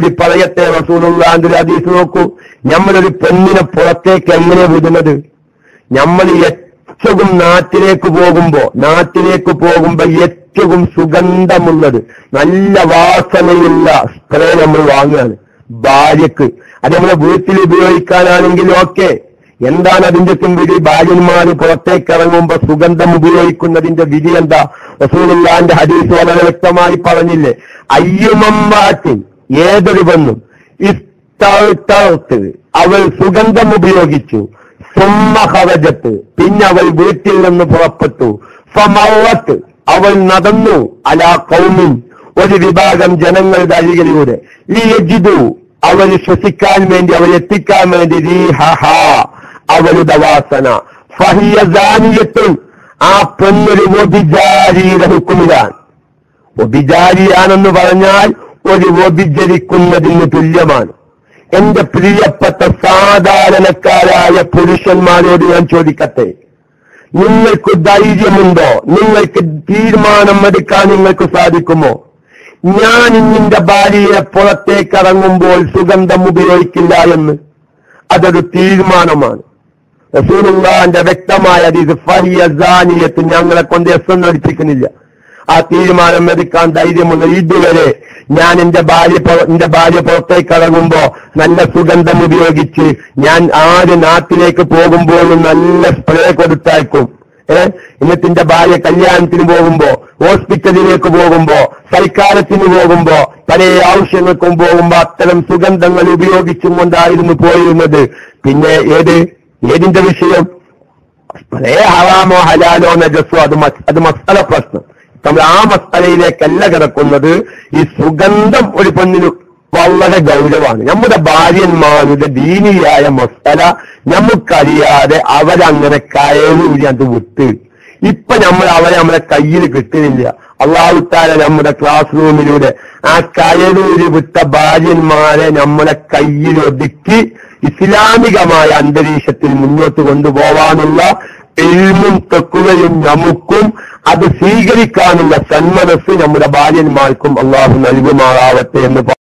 ഒരു പറയട്ടെ റസൂലുള്ളാന്റെ ഒരു ഹദീസ് നോക്കൂ നമ്മളൊരു പെണ്ണിനെ പുറത്തേക്ക് എങ്ങനെ വിടുന്നത് നമ്മൾ ഏറ്റവും നാട്ടിലേക്ക് പോകുമ്പോ നാട്ടിലേക്ക് പോകുമ്പോ ഏറ്റവും സുഗന്ധമുള്ളത് നല്ല വാസനയുള്ള സ്പ്രേ നമ്മൾ വാങ്ങുകയാണ് ഭാര്യക്ക് അത് നമ്മളെ വീട്ടിൽ ഉപയോഗിക്കാനാണെങ്കിൽ ഓക്കെ എന്താണ് അതിന്റെ വിധി ഭാര്യന്മാര് പുറത്തേക്ക് ഇറങ്ങുമ്പോ സുഗന്ധം ഉപയോഗിക്കുന്നതിന്റെ വിധി എന്താ റസൂലുള്ളാന്റെ ഹദീസ് വളരെ വ്യക്തമായി പറഞ്ഞില്ലേ അയ്യുമമ്മാറ്റിൻ ഏതൊരു പെണ്ണും ഇസ്തൗത്തൗത്ത് അവൾ സുഗന്ധം ഉപയോഗിച്ചു സുമ്മ ഹവജത്ത് പിന്നെ അവൾ വീട്ടിൽ നിന്ന് പുറപ്പെട്ടു ഫമവത്ത് അവൾ നടന്നു അലാ കൗമിൻ ഒരു വിഭാഗം ജനങ്ങളുടെ അരികിലൂടെ ലിയജിദു അവൾ ശ്വസിക്കാൻ വേണ്ടി അവൾ എത്തിക്കാൻ വേണ്ടി റീഹഹ അവളുടെ വാസന ഫഹിയ ജാനിയത്തുൻ ആ പെണ്ണൊരു വ്യഭിചാരിയുടെ ഹുക്കുമിലാണ് വ്യഭിചാരിയാണെന്ന് പറഞ്ഞാൽ ഒരു വ്യഭിചരിക്കുന്നതിന് തുല്യമാണ് എന്റെ പ്രിയപ്പെട്ട സാധാരണക്കാരായ പുരുഷന്മാരോട് ഞാൻ ചോദിക്കട്ടെ നിങ്ങൾക്ക് ധൈര്യമുണ്ടോ നിങ്ങൾക്ക് തീരുമാനം എടുക്കാൻ നിങ്ങൾക്ക് സാധിക്കുമോ ഞാൻ ഇന്നിന്റെ ഭാര്യയെ പുറത്തേക്ക് ഇറങ്ങുമ്പോൾ സുഗന്ധം ഉപയോഗിക്കില്ല എന്ന് അതൊരു തീരുമാനമാണ് റസൂലുള്ളാന്റെ വ്യക്തമായ ഇത് ഫഹിയസാനിയത്ത് ഞങ്ങളെ കൊണ്ട് എസ് എന്ന് പഠിപ്പിക്കുന്നില്ല ആ തീരുമാനം എടുക്കാൻ ധൈര്യമുള്ള ഇതുവരെ ഞാൻ എന്റെ ഭാര്യ പുറ- എന്റെ ഭാര്യ പുറത്തേക്ക് ഇറങ്ങുമ്പോ നല്ല സുഗന്ധം ഉപയോഗിച്ച് ഞാൻ ആര് നാട്ടിലേക്ക് പോകുമ്പോഴും നല്ല സ്പ്രേ കൊടുത്തയക്കും ഏഹ് എന്നിട്ട് എന്റെ ഭാര്യ കല്യാണത്തിന് പോകുമ്പോ ഹോസ്പിറ്റലിലേക്ക് പോകുമ്പോ സൽക്കാരത്തിന് പോകുമ്പോ പല ആവശ്യങ്ങൾക്കും പോകുമ്പോ അത്തരം സുഗന്ധങ്ങൾ ഉപയോഗിച്ചും കൊണ്ടായിരുന്നു പോയിരുന്നത് പിന്നെ ഏത് ഏതിന്റെ വിഷയം പല ഹറാമോ ഹലാലോ നജസ്സോ അത് മസ്- അത് മസാല പ്രശ്നം നമ്മൾ ആ മസാലയിലേക്കല്ല കിടക്കുന്നത് ഈ സുഗന്ധം ഒരു പെണ്ണിന് വളരെ ഗൗരവമാണ് നമ്മുടെ ഭാര്യന്മാരുടെ ദീനിയായ മസാല നമുക്കറിയാതെ അവരങ്ങനെ കയറി അത് വിട്ട് ഇപ്പൊ നമ്മൾ അവരെ നമ്മുടെ കയ്യിൽ കിട്ടുന്നില്ല അള്ളാഹുത്താല നമ്മുടെ ക്ലാസ് റൂമിലൂടെ ആ കയറൂരി വിട്ട ഭാര്യന്മാരെ നമ്മുടെ കയ്യിൽ ഒതുക്കി ഇസ്ലാമികമായ അന്തരീക്ഷത്തിൽ മുന്നോട്ട് കൊണ്ടുപോവാനുള്ള എൽമും തെക്കുകയും നമുക്കും അത് സ്വീകരിക്കാനുള്ള സന്മനസ് നമ്മുടെ ഭാര്യന്മാർക്കും അള്ളാഹു നൽകുമാറാവട്ടെ എന്ന്